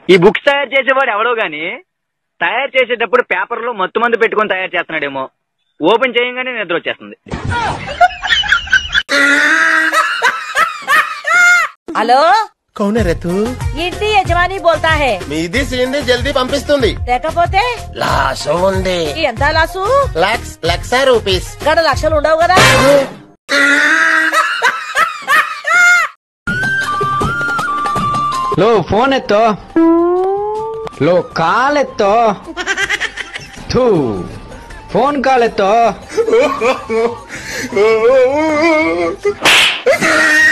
ఈ బుక్స్ తయారు చేసేవాడు ఎవడో గాని తయారు చేసేటప్పుడు పేపర్లో మత్తు మందు పెట్టుకొని తయారు చేస్తున్నాడేమో ఓపెన్ చేయంగానే నిద్ర వచ్చేస్తుంది హలో కౌన రతు ఇంటి యజమాని బోల్తా హే మీది సీన్ది జల్దీ పంపిస్తుంది లేకపోతే లాసం ఉంది ఎంత లాసు లక్స్ లక్ష రూపీస్ గడ లక్షలు ఉండవు కదా లో ఫోన్ ఎత్తో లో కాల్ ఎత్తో ಥೂ ಫೋನ್ ಕಾಲ್ ಎತ್ತೋ